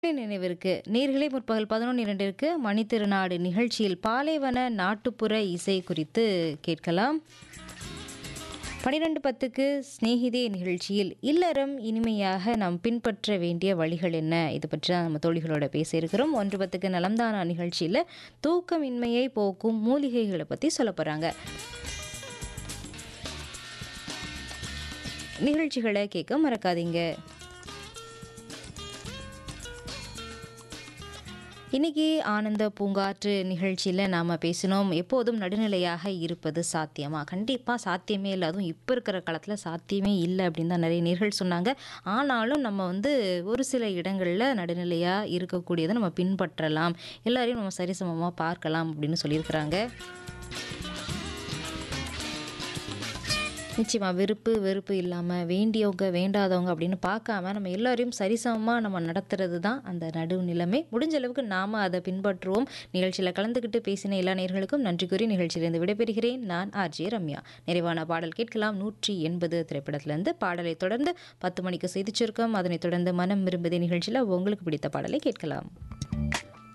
நினைவிற்கு நேர்களே முற்பகல் பதினொன்று இரண்டிற்கு மணித்திருநாடு நிகழ்ச்சியில் பாலைவன நாட்டுப்புற இசை குறித்து கேட்கலாம் பனிரெண்டு பத்துக்கு ஸ்நேகிதே நிகழ்ச்சியில் இல்லறம் இனிமையாக நாம் பின்பற்ற வேண்டிய வழிகள் என்ன இது பற்றி தான் நம்ம தோழிகளோட பேசியிருக்கிறோம் ஒன்று பத்துக்கு நலம்தானா நிகழ்ச்சியில் தூக்கமின்மையை போக்கும் மூலிகைகளை பற்றி சொல்ல போகிறாங்க நிகழ்ச்சிகளை கேட்க மறக்காதீங்க இன்னைக்கு ஆனந்த பூங்காற்று நிகழ்ச்சியில் நாம் பேசினோம் எப்போதும் நடுநிலையாக இருப்பது சாத்தியமா கண்டிப்பாக சாத்தியமே இல்லை அதுவும் இப்போ இருக்கிற காலத்தில் சாத்தியமே இல்லை அப்படின்னு தான் நிறைய நேர்கள் சொன்னாங்க ஆனாலும் நம்ம வந்து ஒரு சில இடங்களில் நடுநிலையாக இருக்கக்கூடியதை நம்ம பின்பற்றலாம் எல்லாரையும் நம்ம சரிசமமாக பார்க்கலாம் அப்படின்னு சொல்லியிருக்கிறாங்க நிச்சயமாக விருப்பு வெறுப்பு இல்லாமல் வேண்டியவங்க வேண்டாதவங்க அப்படின்னு பார்க்காம நம்ம எல்லாரையும் சரிசமமாக நம்ம நடத்துறது தான் அந்த நடுநிலைமை முடிஞ்ச அளவுக்கு நாம் அதை பின்பற்றுவோம் நிகழ்ச்சியில் கலந்துக்கிட்டு பேசின எல்லா நேர்களுக்கும் நன்றி கூறி நிகழ்ச்சியிலிருந்து விடைபெறுகிறேன் நான் ஆர்ஜே ரம்யா நிறைவான பாடல் கேட்கலாம் நூற்றி எண்பது திரைப்படத்திலிருந்து பாடலை தொடர்ந்து பத்து மணிக்கு செய்திச் சுருக்கம் அதனைத் தொடர்ந்து மனம் விரும்புதே நிகழ்ச்சியில் உங்களுக்கு பிடித்த பாடலை கேட்கலாம்